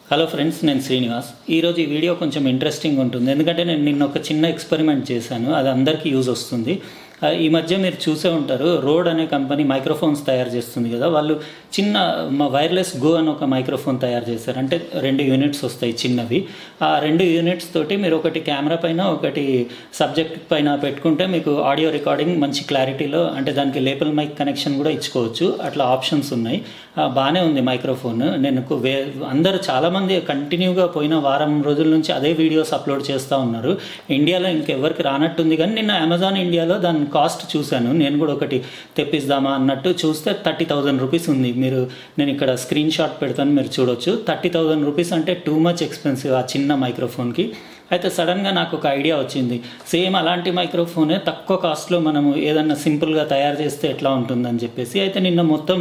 hello friends నేను శ్రీనివాస్ ఈరోజు ఈ వీడియో కొంచెం ఇంట్రెస్టింగ్ ఉంటుంది ఎందుకంటే నేను నిన్న ఒక చిన్న ఎక్స్పెరిమెంట్ చేశాను అది అందరికీ యూజ్ వస్తుంది ఆ, ఈ మధ్య మీరు చూసే ఉంటారు రోడ్ అనే కంపెనీ మైక్రోఫోన్స్ తయారు చేస్తుంది కదా వాళ్ళు చిన్న వైర్లెస్ గో అని ఒక మైక్రోఫోన్ తయారు చేశారు అంటే రెండు యూనిట్స్ వస్తాయి చిన్నవి ఆ రెండు యూనిట్స్ తోటి మీరు ఒకటి కెమెరా పైన ఒకటి సబ్జెక్ట్ పైన పెట్టుకుంటే మీకు ఆడియో రికార్డింగ్ మంచి క్లారిటీలో అంటే దానికి లేపల్ మైక్ కనెక్షన్ కూడా ఇచ్చుకోవచ్చు అట్లా ఆప్షన్స్ ఉన్నాయి ఆ, బాగానే ఉంది మైక్రోఫోన్ నేను కు- వే అందరూ చాలామంది కంటిన్యూగా పోయిన వారం రోజుల నుంచి అదే వీడియోస్ అప్లోడ్ చేస్తూ ఉన్నారు ఇండియాలో ఇంకెవరికి రానట్టుంది కానీ నిన్న అమెజాన్ ఇండియాలో దాని కాస్ట్ చూశాను నేను కూడా ఒకటి తెప్పిద్దామా అన్నట్టు చూస్తే థర్టీ థౌజండ్ రూపీస్ ఉంది మీరు నేను ఇక్కడ స్క్రీన్ షాట్ పెడతాను మీరు చూడొచ్చు థర్టీ థౌజండ్ రూపీస్ అంటే టూ మచ్ ఎక్స్పెన్సివ్ ఆ చిన్న మైక్రోఫోన్కి అయితే సడన్గా నాకు ఒక ఐడియా వచ్చింది సేమ్ అలాంటి మైక్రోఫోనే తక్కువ కాస్ట్లో మనము ఏదన్నా సింపుల్గా తయారు చేస్తే ఎట్లా ఉంటుందని చెప్పేసి అయితే నిన్న మొత్తం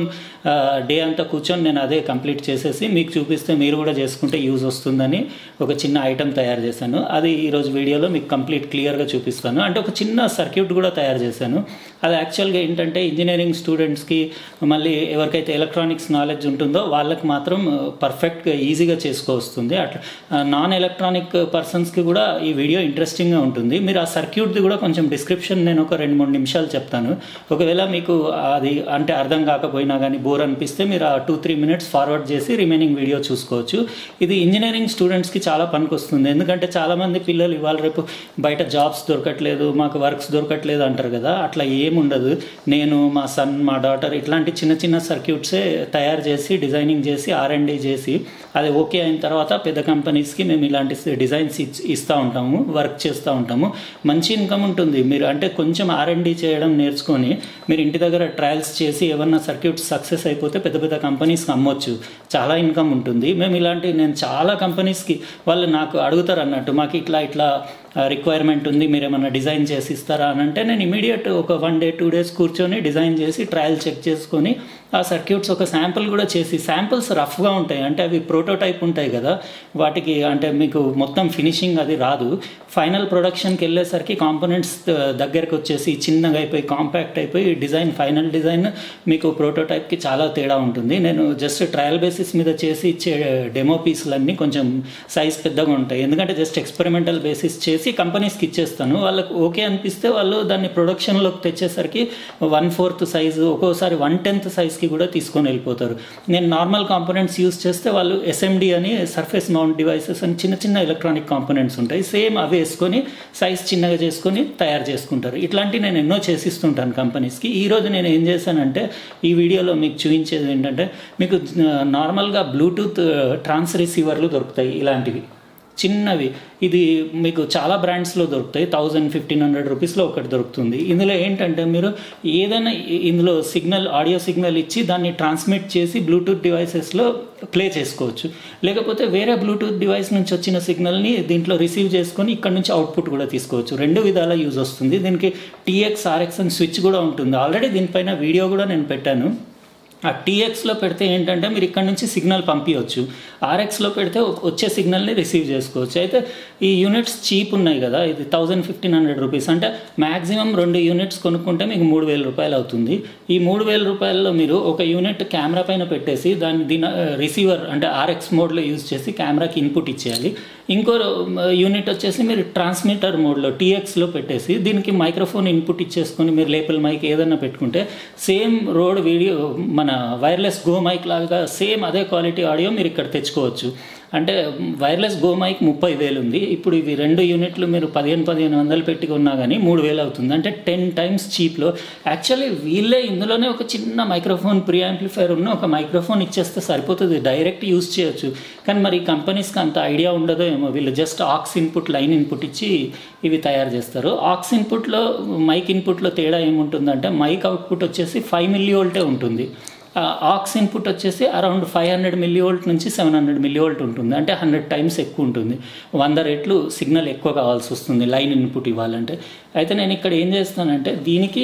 డే అంతా కూర్చొని నేను అదే కంప్లీట్ చేసేసి మీకు చూపిస్తే మీరు కూడా చేసుకుంటే యూజ్ వస్తుందని ఒక చిన్న ఐటెం తయారు చేశాను అది ఈరోజు వీడియోలో మీకు కంప్లీట్ క్లియర్గా చూపిస్తాను అంటే ఒక చిన్న సర్క్యూట్ కూడా తయారు చేశాను అది యాక్చువల్గా ఏంటంటే ఇంజనీరింగ్ స్టూడెంట్స్కి మళ్ళీ ఎవరికైతే ఎలక్ట్రానిక్స్ నాలెడ్జ్ ఉంటుందో వాళ్ళకి మాత్రం పర్ఫెక్ట్గా ఈజీగా చేసుకోవస్తుంది అట్లా నాన్ ఎలక్ట్రానిక్ పర్సన్స్కి కూడా ఈ వీడియో ఇంట్రెస్టింగ్గా ఉంటుంది మీరు ఆ సర్క్యూట్ది కూడా కొంచెం డిస్క్రిప్షన్ నేను ఒక రెండు మూడు నిమిషాలు చెప్తాను ఒకవేళ మీకు అది అంటే అర్థం కాకపోయినా కానీ బోర్ అనిపిస్తే మీరు ఆ టూ త్రీ మినిట్స్ ఫార్వర్డ్ చేసి రిమైనింగ్ వీడియో చూసుకోవచ్చు ఇది ఇంజనీరింగ్ స్టూడెంట్స్కి చాలా పనికి వస్తుంది ఎందుకంటే చాలామంది పిల్లలు ఇవాళ రేపు బయట జాబ్స్ దొరకట్లేదు మాకు వర్క్స్ దొరకట్లేదు అంటారు కదా అట్లా ఏముండదు నేను మా సన్ మా డాటర్ ఇట్లాంటి చిన్న చిన్న సర్క్యూట్సే తయారు చేసి డిజైనింగ్ చేసి ఆర్ అండ్ డి చేసి అది ఓకే అయిన తర్వాత పెద్ద కంపెనీస్కి మేము ఇలాంటి డిజైన్స్ ఇస్తూ ఉంటాము వర్క్ చేస్తూ ఉంటాము మంచి ఇన్కమ్ ఉంటుంది మీరు అంటే కొంచెం ఆర్ అండ్ డి చేయడం నేర్చుకొని మీరు ఇంటి దగ్గర ట్రయల్స్ చేసి ఏమన్నా సర్క్యూట్స్ సక్సెస్ అయిపోతే పెద్ద పెద్ద కంపెనీస్కి అమ్మొచ్చు చాలా ఇన్కమ్ ఉంటుంది మేము ఇలాంటి నేను చాలా కంపెనీస్కి వాళ్ళు నాకు అడుగుతారు అన్నట్టు మాకు ఇట్లా ఇట్లా రిక్వైర్మెంట్ ఉంది మీరు ఏమైనా డిజైన్ చేసి ఇస్తారా అని అంటే నేను ఇమీడియట్ ఒక వన్ డే టూ డేస్ కూర్చొని డిజైన్ చేసి ట్రయల్ చెక్ చేసుకొని ఆ సర్క్యూట్స్ ఒక శాంపుల్ కూడా చేసి శాంపుల్స్ రఫ్గా ఉంటాయి అంటే అవి ప్రోటోటైప్ ఉంటాయి కదా వాటికి అంటే మీకు మొత్తం ఫినిషింగ్ అది రాదు ఫైనల్ ప్రొడక్షన్కి వెళ్ళేసరికి కాంపోనెంట్స్ దగ్గరకు వచ్చేసి చిన్నగా అయిపోయి కాంపాక్ట్ అయిపోయి డిజైన్ ఫైనల్ డిజైన్ మీకు ప్రోటోటైప్కి చాలా తేడా ఉంటుంది నేను జస్ట్ ట్రయల్ బేసిస్ మీద చేసి ఇచ్చే డెమో పీసులన్నీ కొంచెం సైజ్ పెద్దగా ఉంటాయి ఎందుకంటే జస్ట్ ఎక్స్పెరిమెంటల్ బేసిస్ చేసి కంపెనీస్కి ఇచ్చేస్తాను వాళ్ళకి ఓకే అనిపిస్తే వాళ్ళు దాన్ని ప్రొడక్షన్లోకి తెచ్చేసరికి వన్ ఫోర్త్ సైజు ఒక్కోసారి వన్ టెన్త్ సైజ్కి కూడా తీసుకొని వెళ్ళిపోతారు నేను నార్మల్ కాంపోనెంట్స్ యూస్ చేస్తే వాళ్ళు ఎస్ఎండి అని సర్ఫేస్ మౌంట్ డివైసెస్ అని చిన్న చిన్న ఎలక్ట్రానిక్ కాంపోనెంట్స్ ఉంటాయి సేమ్ అవి వేసుకొని సైజ్ చిన్నగా చేసుకొని తయారు చేసుకుంటారు ఇట్లాంటివి నేను ఎన్నో చేసిస్తుంటాను కంపెనీస్కి ఈ రోజు నేను ఏం చేశానంటే ఈ వీడియోలో మీకు చూపించేది ఏంటంటే మీకు నార్మల్గా బ్లూటూత్ ట్రాన్స్ రిసీవర్లు దొరుకుతాయి ఇలాంటివి చిన్నవి ఇది మీకు చాలా బ్రాండ్స్లో దొరుకుతాయి థౌజండ్ ఫిఫ్టీన్ హండ్రెడ్ రూపీస్లో ఒకటి దొరుకుతుంది ఇందులో ఏంటంటే మీరు ఏదైనా ఇ- ఇందులో సిగ్నల్ ఆడియో సిగ్నల్ ఇచ్చి దాన్ని ట్రాన్స్మిట్ చేసి బ్లూటూత్ డివైసెస్లో ప్లే చేసుకోవచ్చు లేకపోతే వేరే బ్లూటూత్ డివైస్ నుంచి వచ్చిన సిగ్నల్ని దీంట్లో రిసీవ్ చేసుకొని ఇక్కడ నుంచి అవుట్పుట్ కూడా తీసుకోవచ్చు రెండు విధాల యూజ్ వస్తుంది దీనికి టీఎక్స్ ఆర్ఎక్స్ అని స్విచ్ కూడా ఉంటుంది ఆల్రెడీ దీనిపైన వీడియో కూడా నేను పెట్టాను ఆ టీఎక్స్లో పెడితే ఏంటంటే మీరు ఇక్కడ నుంచి సిగ్నల్ పంపించవచ్చు ఆర్ఎక్స్లో పెడితే వచ్చే సిగ్నల్ని రిసీవ్ చేసుకోవచ్చు అయితే ఈ యూనిట్స్ చీప్ ఉన్నాయి కదా ఇది థౌజండ్ ఫిఫ్టీన్ హండ్రెడ్ రూపీస్ అంటే మ్యాక్సిమం రెండు యూనిట్స్ కొనుక్కుంటే మీకు మూడు వేల రూపాయలు అవుతుంది ఈ మూడు వేల రూపాయల్లో మీరు ఒక యూనిట్ కెమెరా పైన పెట్టేసి దాన్ని దీని రిసీవర్ అంటే ఆర్ఎక్స్ మోడ్లో యూజ్ చేసి కెమెరాకి ఇన్పుట్ ఇచ్చేయాలి ఇంకో యూనిట్ వచ్చేసి మీరు ట్రాన్స్మిటర్ మోడ్లో టీఎక్స్లో పెట్టేసి దీనికి మైక్రోఫోన్ ఇన్పుట్ ఇచ్చేసుకొని మీరు లేపల్ మైక్ ఏదైనా పెట్టుకుంటే సేమ్ రోడ్ వీడియో మన వైర్లెస్ గో మైక్ లాగా సేమ్ అదే క్వాలిటీ ఆడియో మీరు ఇక్కడ తెచ్చుకోవచ్చు అంటే వైర్లెస్ గో మైక్ ముప్పై వేలు ఉంది ఇప్పుడు ఇవి రెండు యూనిట్లు మీరు పదిహేను పదిహేను వందలు పెట్టి కొన్నా కానీ మూడు వేలు అవుతుంది అంటే టెన్ టైమ్స్ చీప్లో యాక్చువల్లీ వీళ్ళే ఇందులోనే ఒక చిన్న మైక్రోఫోన్ ప్రీ యాంప్లిఫైర్ ఉన్న ఒక మైక్రోఫోన్ ఇచ్చేస్తే సరిపోతుంది డైరెక్ట్ యూజ్ చేయొచ్చు కానీ మరి కంపెనీస్కి అంత ఐడియా ఉండదో ఏమో వీళ్ళు just aux input line input ఇచ్చి ఇవి తయారు చేస్తారు ఆక్స్ ఇన్పుట్లో మైక్ ఇన్పుట్లో తేడా ఏముంటుందంటే మైక్ అవుట్పుట్ వచ్చేసి ఫైవ్ మిల్లీ వోల్టే ఉంటుంది ఆక్స్ ఇన్పుట్ వచ్చేసి around five hundred millivolt నుంచి సెవెన్ హండ్రెడ్ మిల్లీ వోల్ట్ ఉంటుంది అంటే హండ్రెడ్ టైమ్స్ ఎక్కువ ఉంటుంది వంద రెట్లు సిగ్నల్ ఎక్కువ కావాల్సి వస్తుంది లైన్ ఇన్పుట్ ఇవ్వాలంటే అయితే నేను ఇక్కడ ఏం చేస్తానంటే దీనికి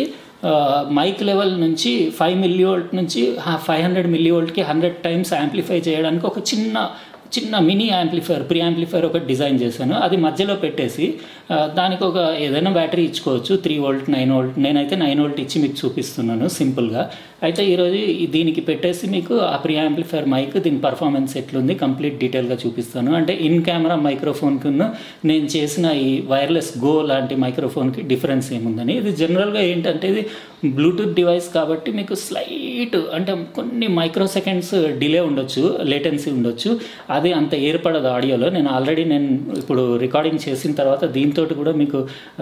మైక్ లెవెల్ నుంచి ఫైవ్ మిల్లీ వోల్ట్ నుంచి ఫైవ్ హండ్రెడ్ మిల్లీ వోల్ట్కి హండ్రెడ్ టైమ్స్ యాంప్లిఫై చేయడానికి ఒక చిన్న చిన్న మినీ యాంప్లిఫైర్ ప్రీ యాంప్లిఫైర్ ఒకటి డిజైన్ చేశాను అది మధ్యలో పెట్టేసి ఆ, దానికి ఒక ఏదైనా బ్యాటరీ ఇచ్చుకోవచ్చు త్రీ వోల్ట్ నైన్ వోల్ట్ నేనైతే నైన్ వోల్ట్ ఇచ్చి మీకు చూపిస్తున్నాను సింపుల్గా అయితే ఈరోజు ఈ- దీనికి పెట్టేసి మీకు ఆ ప్రీ యాంప్లిఫైర్ మైక్ దీని పర్ఫార్మెన్స్ ఎట్లుంది కంప్లీట్ డీటెయిల్గా చూపిస్తాను అంటే ఇన్ కెమెరా మైక్రోఫోన్కి నేను చేసిన ఈ వైర్లెస్ గో లాంటి మైక్రోఫోన్కి డిఫరెన్స్ ఏముందని ఇది జనరల్గా ఏంటంటే ఇది బ్లూటూత్ డివైస్ కాబట్టి మీకు స్లైట్ అంటే కొన్ని మైక్రో సెకండ్స్ డిలే ఉండొచ్చు లేటెన్సీ ఉండొచ్చు అది అంత ఏర్పడదు ఆడియోలో నేను ఆల్రెడీ నేను ఇప్పుడు రికార్డింగ్ చేసిన తర్వాత దీంతో కూడా మీకు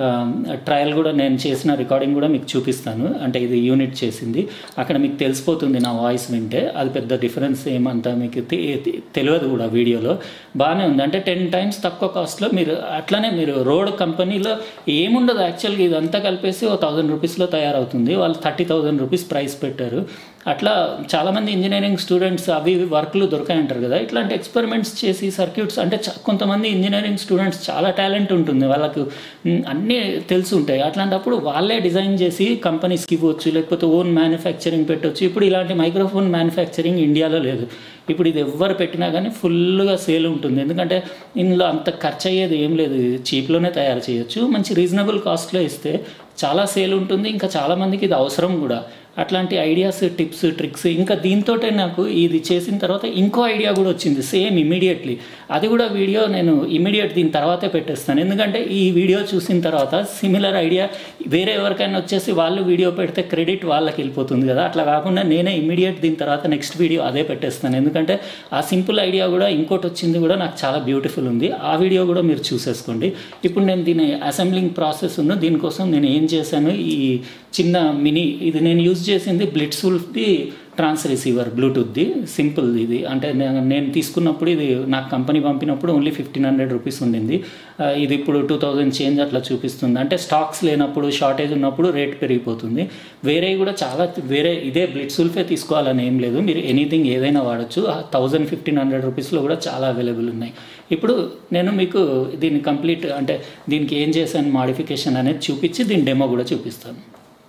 ట్రయల్ కూడా నేను చేసిన రికార్డింగ్ కూడా మీకు చూపిస్తాను అంటే ఇది యూనిట్ చేసింది అక్కడ మీకు తెలిసిపోతుంది నా వాయిస్ వింటే అది పెద్ద డిఫరెన్స్ ఏమంత మీకు తె- తె- తెలియదు కూడా వీడియోలో బాగానే ఉంది అంటే టెన్ టైమ్స్ తక్కువ కాస్ట్లో మీరు అట్లనే మీరు రోడ్ కంపెనీలో ఏముండదు యాక్చువల్గా ఇదంతా కలిపేసి ఓ థౌజండ్ రూపీస్లో తయారవుతుంది వాళ్ళు థర్టీ థౌజండ్ రూపీస్ ప్రైస్ పెట్టారు అట్లా చాలామంది ఇంజనీరింగ్ స్టూడెంట్స్ అవి ఇవి వర్క్లు దొరకాయంటారు కదా ఇట్లాంటి ఎక్స్పెరిమెంట్స్ చేసి సర్క్యూట్స్ అంటే చ- కొంతమంది ఇంజనీరింగ్ స్టూడెంట్స్ చాలా టాలెంట్ ఉంటుంది వాళ్ళకు మ్, అన్నీ తెలిసి ఉంటాయి అట్లాంటప్పుడు వాళ్ళే డిజైన్ చేసి కంపెనీస్కి ఇవ్వచ్చు లేకపోతే ఓన్ మ్యానుఫ్యాక్చరింగ్ పెట్టవచ్చు ఇప్పుడు ఇలాంటి మైక్రోఫోన్ మ్యానుఫ్యాక్చరింగ్ ఇండియాలో లేదు ఇప్పుడు ఇది ఎవ్వరు పెట్టినా కానీ ఫుల్గా సేల్ ఉంటుంది ఎందుకంటే ఇందులో అంత ఖర్చు అయ్యేది ఏం లేదు చీప్లోనే తయారు చేయొచ్చు మంచి రీజనబుల్ కాస్ట్లో ఇస్తే చాలా సేల్ ఉంటుంది ఇంకా చాలామందికి ఇది అవసరం కూడా అట్లాంటి ఐడియాస్ టిప్స్ ట్రిక్స్ ఇంకా దీంతోటే నాకు ఇది చేసిన తర్వాత ఇంకో ఐడియా కూడా వచ్చింది సేమ్ ఇమీడియట్లీ అది కూడా వీడియో నేను ఇమీడియట్ దీని తర్వాతే పెట్టేస్తాను ఎందుకంటే ఈ వీడియో చూసిన తర్వాత సిమిలర్ ఐడియా వేరే ఎవరికైనా వచ్చేసి వాళ్ళు వీడియో పెడితే క్రెడిట్ వాళ్ళకి వెళ్ళిపోతుంది కదా అట్లా కాకుండా నేనే ఇమీడియట్ దీని తర్వాత నెక్స్ట్ వీడియో అదే పెట్టేస్తాను ఎందుకంటే ఆ సింపుల్ ఐడియా కూడా ఇంకోటి వచ్చింది కూడా నాకు చాలా బ్యూటిఫుల్ ఉంది ఆ వీడియో కూడా మీరు చూసేసుకోండి ఇప్పుడు నేను దీని అసెంబ్లింగ్ ప్రాసెస్ ఉన్న దీనికోసం నేను ఏం చేశాను ఈ చిన్న మినీ ఇది నేను యూజ్ చేసింది బ్లిట్స్వుల్ఫ్ది ట్రాన్స్ రిసీవర్ బ్లూటూత్ది సింపుల్ ఇది అంటే నేను నేను తీసుకున్నప్పుడు ఇది నాకు కంపెనీ పంపినప్పుడు ఓన్లీ ఫిఫ్టీన్ హండ్రెడ్ రూపీస్ ఉండింది ఆ, ఇది ఇప్పుడు టూ థౌజండ్ చేంజ్ అట్లా చూపిస్తుంది అంటే స్టాక్స్ లేనప్పుడు షార్టేజ్ ఉన్నప్పుడు రేట్ పెరిగిపోతుంది వేరే కూడా చాలా వేరే ఇదే బ్లిట్సుల్ఫే తీసుకోవాలని ఏం లేదు మీరు ఎనీథింగ్ ఏదైనా వాడచ్చు థౌజండ్ ఫిఫ్టీన్ హండ్రెడ్ రూపీస్లో కూడా చాలా అవైలబుల్ ఉన్నాయి ఇప్పుడు నేను మీకు దీన్ని కంప్లీట్ అంటే దీనికి ఏం చేశాను మాడిఫికేషన్ అనేది చూపించి దీని డెమో కూడా చూపిస్తాను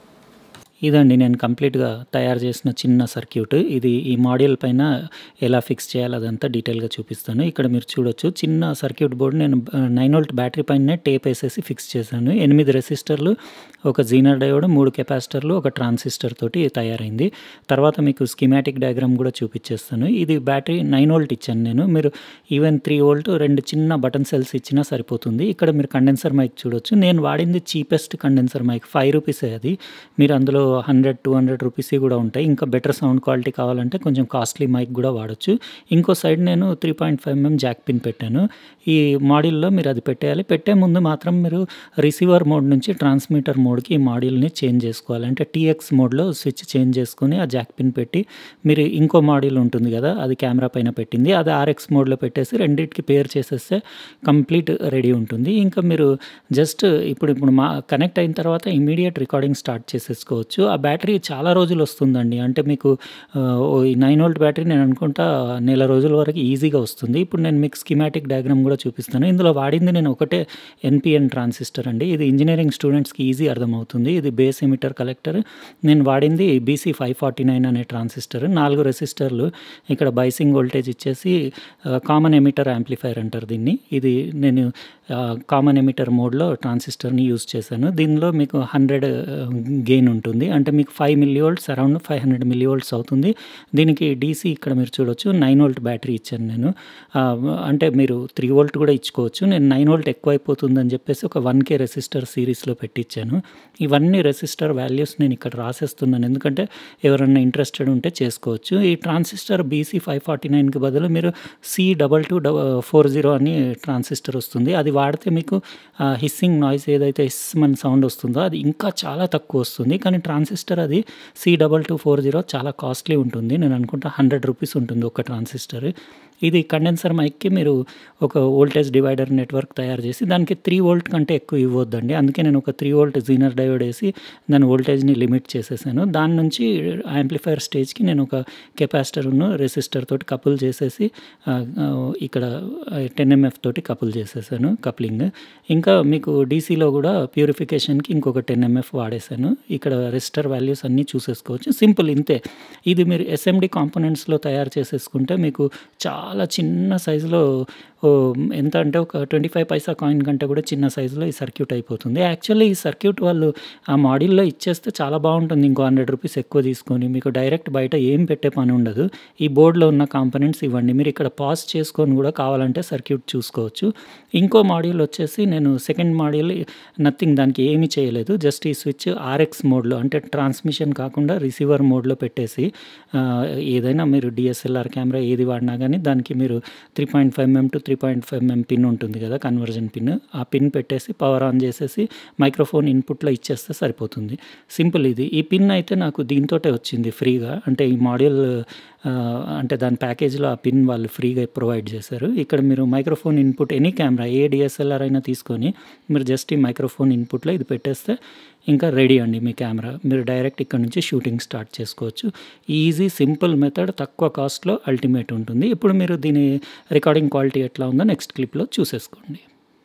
ఇదండి నేను కంప్లీట్గా తయారు చేసిన చిన్న సర్క్యూట్ ఇది ఈ మాడ్యూల్ పైన ఎలా ఫిక్స్ చేయాలి అదంతా డీటెయిల్గా చూపిస్తాను ఇక్కడ మీరు చూడొచ్చు చిన్న సర్క్యూట్ బోర్డు నేను నైన్ వోల్ట్ బ్యాటరీ పైన టేప్ వేసేసి ఫిక్స్ చేశాను ఎనిమిది రెసిస్టర్లు ఒక జీనర్ డయోడ్ మూడు కెపాసిటర్లు ఒక ట్రాన్సిస్టర్ తోటి తయారైంది తర్వాత మీకు స్కిమాటిక్ డయాగ్రామ్ కూడా చూపించేస్తాను ఇది బ్యాటరీ నైన్ వోల్ట్ ఇచ్చాను నేను మీరు ఈవెన్ త్రీ వోల్ట్ రెండు చిన్న బటన్ సెల్స్ ఇచ్చినా సరిపోతుంది ఇక్కడ మీరు కండెన్సర్ మైక్ చూడొచ్చు నేను వాడింది చీపెస్ట్ కండెన్సర్ మైక్ ఫైవ్ రూపీసే అది మీరు అందులో హండ్రెడ్ టూ హండ్రెడ్ రూపీస్ కూడా ఉంటాయి ఇంకా బెటర్ సౌండ్ క్వాలిటీ కావాలంటే కొంచెం కాస్ట్లీ మైక్ కూడా వాడచ్చు ఇంకో సైడ్ నేను three point five MM jack pin పెట్టాను ఈ మాడ్యూల్లో మీరు అది పెట్టేయాలి పెట్టే ముందు మాత్రం మీరు రిసీవర్ మోడ్ నుంచి ట్రాన్స్మిటర్ మోడ్కి ఈ మాడ్యూల్ని చేంజ్ చేసుకోవాలి అంటే టీఎక్స్ మోడ్లో స్విచ్ చేంజ్ చేసుకుని ఆ జాక్ పిన్ పెట్టి మీరు ఇంకో మాడ్యూల్ ఉంటుంది కదా అది కెమెరా పైన పెట్టింది అది ఆర్ఎక్స్ మోడ్లో పెట్టేసి రెండింటికి పేర్ చేసేస్తే కంప్లీట్ రెడీ ఉంటుంది ఇంకా మీరు జస్ట్ ఇప్పుడు ఇప్పుడు మా కనెక్ట్ అయిన తర్వాత ఇమీడియట్ రికార్డింగ్ స్టార్ట్ చేసేసుకోవచ్చు ఆ బ్యాటరీ చాలా రోజులు వస్తుందండి అంటే మీకు ఆ, ఓ ఈ నైన్ వోల్ట్ బ్యాటరీ నేను అనుకుంటా నెల రోజుల వరకు ఈజీగా వస్తుంది ఇప్పుడు నేను మీకు స్కిమాటిక్ డయాగ్రామ్ కూడా చూపిస్తాను ఇందులో వాడింది నేను ఒకటే ఎన్పిఎన్ ట్రాన్సిస్టర్ అండి ఇది ఇంజనీరింగ్ స్టూడెంట్స్కి ఈజీ అర్థమవుతుంది ఇది బేస్ ఎమిటర్ కలెక్టర్ నేను వాడింది బీసీ ఫైవ్ ఫార్టీ నైన్ అనే ట్రాన్సిస్టర్ నాలుగు రెసిస్టర్లు ఇక్కడ బైసింగ్ వోల్టేజ్ ఇచ్చేసి కామన్ ఎమిటర్ యాంప్లిఫైర్ అంటారు దీన్ని ఇది నేను కామన్ ఎమిటర్ మోడ్లో ట్రాన్సిస్టర్ని యూజ్ చేశాను దీనిలో మీకు హండ్రెడ్ గెయిన్ ఉంటుంది అంటే మీకు five millivolts around five hundred millivolts అవుతుంది దీనికి డీసీ ఇక్కడ మీరు చూడొచ్చు నైన్ వోల్ట్ బ్యాటరీ ఇచ్చాను నేను ఆ, అంటే మీరు త్రీ వోల్ట్ కూడా ఇచ్చుకోవచ్చు నేను నైన్ వోల్ట్ ఎక్కువ అయిపోతుందని చెప్పేసి ఒక వన్ కే రెసిస్టర్ సిరీస్లో పెట్టించాను ఇవన్నీ రెసిస్టర్ వాల్యూస్ నేను ఇక్కడ రాసేస్తున్నాను ఎందుకంటే ఎవరన్నా ఇంట్రెస్టెడ్ ఉంటే చేసుకోవచ్చు ఈ ట్రాన్సిస్టర్ బీసీ ఫైవ్ ఫార్టీ నైన్కి బదులు మీరు C double two four zero అని ట్రాన్సిస్టర్ వస్తుంది అది వాడితే మీకు హిస్సింగ్ నాయిస్ ఏదైతే హిస్ మన సౌండ్ వస్తుందో అది ఇంకా చాలా తక్కువ వస్తుంది కానీ ట్రాన్సిస్టర్ అది C double two four zero చాలా కాస్ట్లీ ఉంటుంది నేను అనుకుంటా హండ్రెడ్ రూపీస్ ఉంటుంది ఒక ట్రాన్సిస్టర్ ఇది కండెన్సర్ మైక్కి మీరు ఒక వోల్టేజ్ డివైడర్ నెట్వర్క్ తయారు చేసి దానికి త్రీ వోల్ట్ కంటే ఎక్కువ ఇవ్వద్దండి అందుకే నేను ఒక త్రీ వోల్ట్ జీనర్ డయోడ్ వేసి దాని వోల్టేజ్ని లిమిట్ చేసేసాను దాని నుంచి యాంప్లిఫైర్ స్టేజ్కి నేను ఒక కెపాసిటర్ను రెసిస్టర్ తోటి కపుల్ చేసేసి ఆ, ఆ, ఇక్కడ టెన్ ఎంఎఫ్ తోటి కపుల్ చేసేసాను కప్లింగ్ ఇంకా మీకు డీసీలో కూడా ప్యూరిఫికేషన్కి ఇంకొక టెన్ ఎంఎఫ్ వాడేసాను ఇక్కడ రెసిస్టర్ వాల్యూస్ అన్నీ చూసేసుకోవచ్చు సింపుల్ ఇంతే ఇది మీరు ఎస్ఎండి కాంపోనెంట్స్లో తయారు చేసేసుకుంటే మీకు చాలా చిన్న సైజులో ఓ ఎంత అంటే ఒక ట్వంటీ ఫైవ్ పైసా కాయిన్ కంటే కూడా చిన్న సైజులో ఈ సర్క్యూట్ అయిపోతుంది యాక్చువల్లీ ఈ సర్క్యూట్ వాళ్ళు ఆ మాడ్యూల్లో ఇచ్చేస్తే చాలా బాగుంటుంది ఇంకో హండ్రెడ్ రూపీస్ ఎక్కువ తీసుకొని మీకు డైరెక్ట్ బయట ఏం పెట్టే పని ఉండదు ఈ బోర్డులో ఉన్న కాంపనెంట్స్ ఇవ్వండి మీరు ఇక్కడ పాజ్ చేసుకొని కూడా కావాలంటే సర్క్యూట్ చూసుకోవచ్చు ఇంకో మాడ్యూల్ వచ్చేసి నేను సెకండ్ మాడ్యూల్ నథింగ్ దానికి ఏమీ చేయలేదు జస్ట్ ఈ స్విచ్ ఆర్ఎక్స్ మోడ్లో అంటే ట్రాన్స్మిషన్ కాకుండా రిసీవర్ మోడ్లో పెట్టేసి ఆ, ఏదైనా మీరు డిఎస్ఎల్ఆర్ కెమెరా ఏది వాడినా కానీ దానికి మీరు three point five MM to three point five MM pin ఉంటుంది కదా కన్వర్జన్ పిన్ ఆ పిన్ పెట్టేసి పవర్ ఆన్ చేసేసి మైక్రోఫోన్ ఇన్పుట్లో ఇచ్చేస్తే సరిపోతుంది సింపుల్ ఇది ఈ పిన్ అయితే నాకు దీంతోటే వచ్చింది ఫ్రీగా అంటే ఈ మాడ్యూల్ ఆ, అంటే దాని ప్యాకేజ్లో ఆ పిన్ వాళ్ళు ఫ్రీగా ప్రొవైడ్ చేశారు ఇక్కడ మీరు మైక్రోఫోన్ ఇన్పుట్ ఎనీ కెమెరా ఏ డిఎస్ఎల్ఆర్ అయినా తీసుకొని మీరు జస్ట్ ఈ మైక్రోఫోన్ ఇన్పుట్లో ఇది పెట్టేస్తే ఇంకా రెడీ అండి మీ కెమెరా మీరు డైరెక్ట్ ఇక్కడ నుంచి షూటింగ్ స్టార్ట్ చేసుకోవచ్చు ఈజీ సింపుల్ మెథడ్ తక్కువ కాస్ట్లో అల్టిమేట్ ఉంటుంది ఇప్పుడు మీరు దీని రికార్డింగ్ క్వాలిటీ ఎట్లా ఉందో నెక్స్ట్ క్లిప్లో చూసేసుకోండి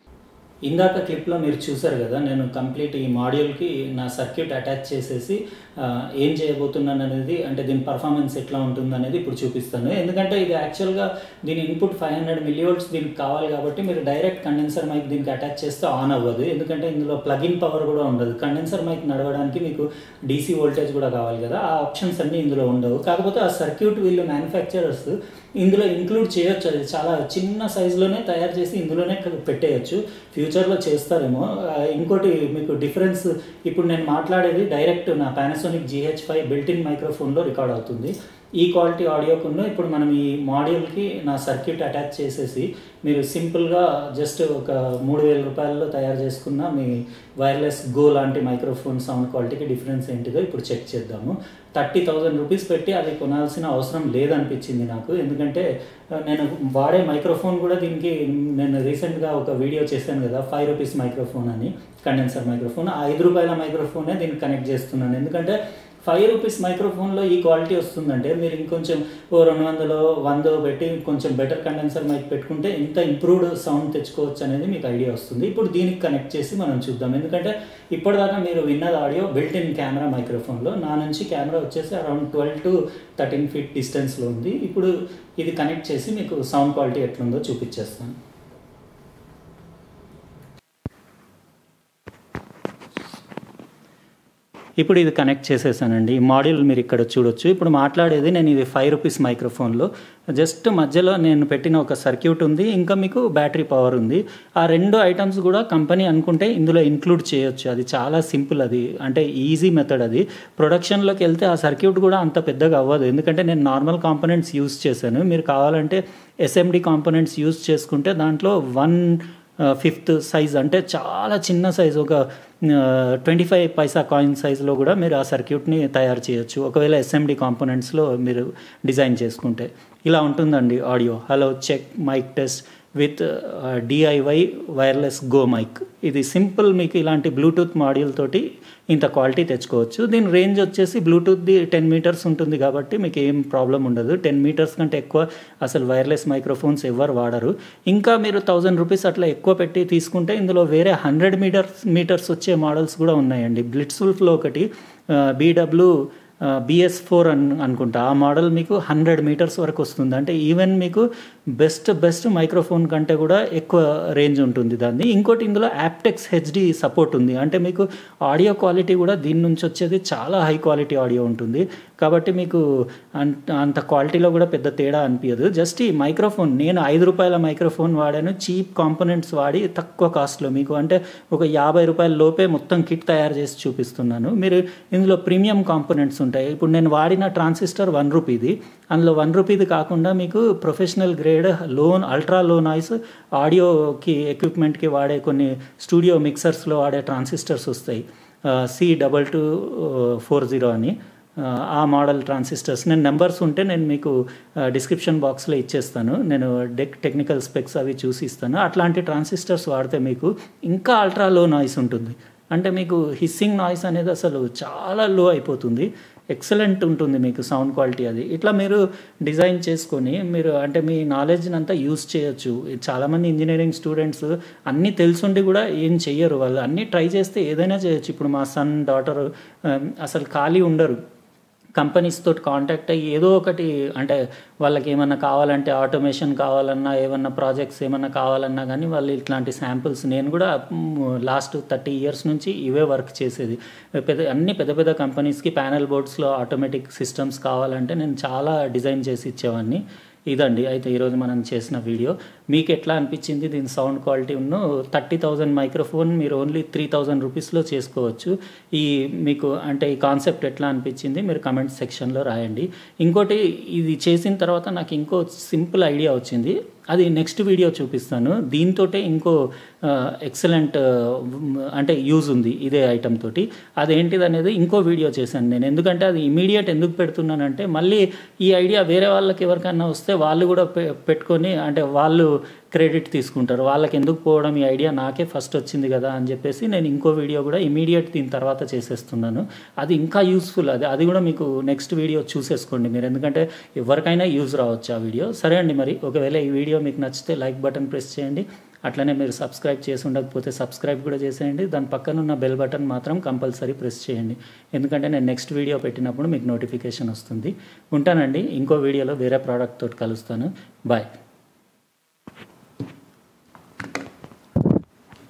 ఇందాక క్లిప్లో మీరు చూసారు కదా నేను కంప్లీట్ ఈ మాడ్యూల్కి నా సర్క్యూట్ అటాచ్ చేసేసి ఆ, ఏం చేయబోతున్నాను అనేది అంటే దీని పర్ఫార్మెన్స్ ఎట్లా ఉంటుంది అనేది ఇప్పుడు చూపిస్తాను ఎందుకంటే ఇది యాక్చువల్గా దీని ఇన్పుట్ ఫైవ్ హండ్రెడ్ మిలియోల్స్ దీనికి కావాలి కాబట్టి మీరు డైరెక్ట్ కండెన్సర్ మైక్ దీనికి అటాచ్ చేస్తే ఆన్ అవ్వదు ఎందుకంటే ఇందులో ప్లగిన్ పవర్ కూడా ఉండదు కండెన్సర్ మైక్ నడవడానికి మీకు డీసీ వోల్టేజ్ కూడా కావాలి కదా ఆ ఆప్షన్స్ అన్నీ ఇందులో ఉండవు కాకపోతే ఆ సర్క్యూట్ వీళ్ళు మ్యానుఫ్యాక్చరర్స్ ఇందులో ఇంక్లూడ్ చేయొచ్చు అది చాలా చిన్న సైజులోనే తయారు చేసి ఇందులోనే పెట్టేయచ్చు ఫ్యూచర్లో చేస్తారేమో ఆ, ఇంకోటి మీకు డిఫరెన్స్ ఇప్పుడు నేను మాట్లాడేది డైరెక్ట్ నా పానాసోనిక్ జిహెచ్ ఫైవ్ బిల్టిన్ మైక్రోఫోన్లో రికార్డ్ అవుతుంది ఈ క్వాలిటీ ఆడియోకున్న ఇప్పుడు మనం ఈ మాడ్యూల్కి నా సర్క్యూట్ అటాచ్ చేసేసి మీరు సింపుల్గా జస్ట్ ఒక మూడు వేల రూపాయల్లో తయారు చేసుకున్న మీ వైర్లెస్ గో లాంటి మైక్రోఫోన్ సౌండ్ క్వాలిటీకి డిఫరెన్స్ ఏంటిదో ఇప్పుడు చెక్ చేద్దాము థర్టీ థౌజండ్ రూపీస్ పెట్టి అది కొనాల్సిన అవసరం లేదనిపించింది నాకు ఎందుకంటే ఆ, నేను వాడే మైక్రోఫోన్ కూడా దీనికి నేను రీసెంట్గా ఒక వీడియో చేశాను కదా ఫైవ్ రూపీస్ మైక్రోఫోన్ అని కండెన్సర్ మైక్రోఫోన్ ఆ ఐదు రూపాయల మైక్రోఫోనే దీనికి కనెక్ట్ చేస్తున్నాను ఎందుకంటే ఫైవ్ రూపీస్ మైక్రోఫోన్లో ఈ క్వాలిటీ వస్తుందంటే మీరు ఇంకొంచెం ఓ రెండు వందలు వందో పెట్టి కొంచెం బెటర్ కండెన్సర్ మైక్ పెట్టుకుంటే ఎంత ఇంప్రూవ్డ్ సౌండ్ తెచ్చుకోవచ్చు అనేది మీకు ఐడియా వస్తుంది ఇప్పుడు దీనికి కనెక్ట్ చేసి మనం చూద్దాం ఎందుకంటే ఇప్పటిదాకా మీరు విన్నది ఆడియో బిల్ట్ ఇన్ కెమెరా మైక్రోఫోన్లో నా నుంచి కెమెరా వచ్చేసి around twelve to thirteen feet డిస్టెన్స్లో ఉంది ఇప్పుడు ఇది కనెక్ట్ చేసి మీకు సౌండ్ క్వాలిటీ ఎట్లుందో చూపించేస్తాను ఇప్పుడు ఇది కనెక్ట్ చేసేసానండి ఈ మాడ్యూల్ మీరు ఇక్కడ చూడొచ్చు ఇప్పుడు మాట్లాడేది నేను ఇది ఫైవ్ రూపీస్ మైక్రోఫోన్లో జస్ట్ మధ్యలో నేను పెట్టిన ఒక సర్క్యూట్ ఉంది ఇంకా మీకు బ్యాటరీ పవర్ ఉంది ఆ రెండు ఐటమ్స్ కూడా కంపెనీ అనుకుంటే ఇందులో ఇంక్లూడ్ చేయొచ్చు అది చాలా సింపుల్ అది అంటే ఈజీ మెథడ్ అది ప్రొడక్షన్లోకి వెళ్తే ఆ సర్క్యూట్ కూడా అంత పెద్దగా అవ్వదు ఎందుకంటే నేను నార్మల్ కాంపోనెంట్స్ యూస్ చేశాను మీరు కావాలంటే ఎస్ఎండి కాంపోనెంట్స్ యూస్ చేసుకుంటే దాంట్లో వన్ ఫిఫ్త్ సైజ్ అంటే చాలా చిన్న సైజ్ ఒక ట్వంటీ ఫైవ్ పైసా కాయిన్ సైజులో కూడా మీరు ఆ సర్క్యూట్ని తయారు చేయొచ్చు ఒకవేళ ఎస్ఎండి కాంపోనెంట్స్లో మీరు డిజైన్ చేసుకుంటే ఇలా ఉంటుందండి audio hello check mic test with DIY wireless go mic ఇది సింపుల్ మీకు ఇలాంటి బ్లూటూత్ మాడ్యూల్ తోటి ఇంత క్వాలిటీ తెచ్చుకోవచ్చు దీని రేంజ్ వచ్చేసి బ్లూటూత్ది టెన్ మీటర్స్ ఉంటుంది కాబట్టి మీకు ఏం ప్రాబ్లం ఉండదు టెన్ మీటర్స్ కంటే ఎక్కువ అసలు వైర్లెస్ మైక్రోఫోన్స్ ఎవరు వాడరు ఇంకా మీరు థౌజండ్ రూపీస్ అట్లా ఎక్కువ పెట్టి తీసుకుంటే ఇందులో వేరే హండ్రెడ్ మీటర్స్ మీటర్స్ వచ్చే మోడల్స్ కూడా ఉన్నాయండి బ్లిట్స్వుల్ఫ్లో ఒకటి బీడబ్ల్యూ బిఎస్ ఫోర్ అన్ అనుకుంటా ఆ మోడల్ మీకు హండ్రెడ్ మీటర్స్ వరకు వస్తుంది అంటే ఈవెన్ మీకు బెస్ట్ బెస్ట్ మైక్రోఫోన్ కంటే కూడా ఎక్కువ రేంజ్ ఉంటుంది దాన్ని ఇంకోటి ఇందులో యాప్టెక్స్ హెచ్డి సపోర్ట్ ఉంది అంటే మీకు ఆడియో క్వాలిటీ కూడా దీని నుంచి వచ్చేది చాలా హై క్వాలిటీ ఆడియో ఉంటుంది కాబట్టి మీకు అంత అంత క్వాలిటీలో కూడా పెద్ద తేడా అనిపించదు జస్ట్ ఈ మైక్రోఫోన్ నేను ఐదు రూపాయల మైక్రోఫోన్ వాడాను చీప్ కాంపోనెంట్స్ వాడి తక్కువ కాస్ట్లో మీకు అంటే ఒక యాభై రూపాయల లోపే మొత్తం కిట్ తయారు చేసి చూపిస్తున్నాను మీరు ఇందులో ప్రీమియం కాంపోనెంట్స్ ఉంటాయి ఇప్పుడు నేను వాడిన ట్రాన్సిస్టర్ వన్ రూపీది అందులో వన్ రూపీది కాకుండా మీకు ప్రొఫెషనల్ గ్రేడ్ లోన్ అల్ట్రా లో నాయిస్ ఆడియోకి ఎక్విప్మెంట్కి వాడే కొన్ని స్టూడియో మిక్సర్స్లో వాడే ట్రాన్సిస్టర్స్ వస్తాయి C double two four zero అని ఆ మోడల్ ట్రాన్సిస్టర్స్ నేను నెంబర్స్ ఉంటే నేను మీకు డిస్క్రిప్షన్ బాక్స్లో ఇచ్చేస్తాను నేను డెక్ టెక్నికల్ స్పెక్స్ అవి చూసి ఇస్తాను అట్లాంటి ట్రాన్సిస్టర్స్ వాడితే మీకు ఇంకా అల్ట్రా లో నాయిస్ ఉంటుంది అంటే మీకు హిస్సింగ్ నాయిస్ అనేది అసలు చాలా లో అయిపోతుంది ఎక్సలెంట్ ఉంటుంది మీకు సౌండ్ క్వాలిటీ అది ఇట్లా మీరు డిజైన్ చేసుకొని మీరు అంటే మీ నాలెడ్జ్ని అంతా యూస్ చేయొచ్చు చాలామంది ఇంజనీరింగ్ స్టూడెంట్స్ అన్నీ తెలుసుండి కూడా ఏం చెయ్యరు వాళ్ళు అన్నీ ట్రై చేస్తే ఏదైనా చేయొచ్చు ఇప్పుడు మా సన్ డాటర్ అసలు ఖాళీ ఉండరు కంపెనీస్ తోటి కాంటాక్ట్ అయ్యి ఏదో ఒకటి అంటే వాళ్ళకి ఏమన్నా కావాలంటే ఆటోమేషన్ కావాలన్నా ఏమన్నా ప్రాజెక్ట్స్ ఏమన్నా కావాలన్నా కానీ వాళ్ళు ఇట్లాంటి శాంపుల్స్ నేను కూడా లాస్ట్ థర్టీ ఇయర్స్ నుంచి ఇవే వర్క్ చేసేది పెద్ద అన్ని పెద్ద పెద్ద కంపెనీస్కి ప్యానల్ బోర్డ్స్లో ఆటోమేటిక్ సిస్టమ్స్ కావాలంటే నేను చాలా డిజైన్ చేసి ఇచ్చేవాడిని ఇదండి అయితే ఈరోజు మనం చేసిన వీడియో మీకు ఎట్లా అనిపించింది దీని సౌండ్ క్వాలిటీ ఉన్న థర్టీ థౌజండ్ మైక్రోఫోన్ మీరు ఓన్లీ త్రీ థౌజండ్ రూపీస్లో చేసుకోవచ్చు ఈ మీకు అంటే ఈ కాన్సెప్ట్ ఎట్లా అనిపించింది మీరు కమెంట్ సెక్షన్లో రాయండి ఇంకోటి ఇది చేసిన తర్వాత నాకు ఇంకో సింపుల్ ఐడియా వచ్చింది అది నెక్స్ట్ వీడియో చూపిస్తాను దీంతోటే ఇంకో ఎక్సలెంట్ అంటే యూజ్ ఉంది ఇదే ఐటమ్ తోటి అదేంటిది అనేది ఇంకో వీడియో చేశాను నేను ఎందుకంటే అది ఇమీడియట్ ఎందుకు పెడుతున్నానంటే మళ్ళీ ఈ ఐడియా వేరే వాళ్ళకి ఎవరికైనా వస్తే వాళ్ళు కూడా పె- పెట్టుకొని అంటే వాళ్ళు క్రెడిట్ తీసుకుంటారు వాళ్ళకి ఎందుకు పోవడం ఈ ఐడియా నాకే ఫస్ట్ వచ్చింది కదా అని చెప్పేసి నేను ఇంకో వీడియో కూడా ఇమీడియట్ దీని తర్వాత చేసేస్తున్నాను అది ఇంకా యూస్ఫుల్ అది అది కూడా మీకు నెక్స్ట్ వీడియో చూసేసుకోండి మీరు ఎందుకంటే ఎవరికైనా యూజ్ రావచ్చు ఆ వీడియో సరే అండి మరి ఒకవేళ ఈ వీడియో మీకు నచ్చితే లైక్ బటన్ ప్రెస్ చేయండి అట్లనే మీరు సబ్స్క్రైబ్ చేసి ఉండకపోతే సబ్స్క్రైబ్ కూడా చేసేయండి దాని పక్కన ఉన్న బెల్ బటన్ మాత్రం కంపల్సరీ ప్రెస్ చేయండి ఎందుకంటే నేను నెక్స్ట్ వీడియో పెట్టినప్పుడు మీకు నోటిఫికేషన్ వస్తుంది ఉంటానండి ఇంకో వీడియోలో వేరే ప్రోడక్ట్ తోటి కలుస్తాను బాయ్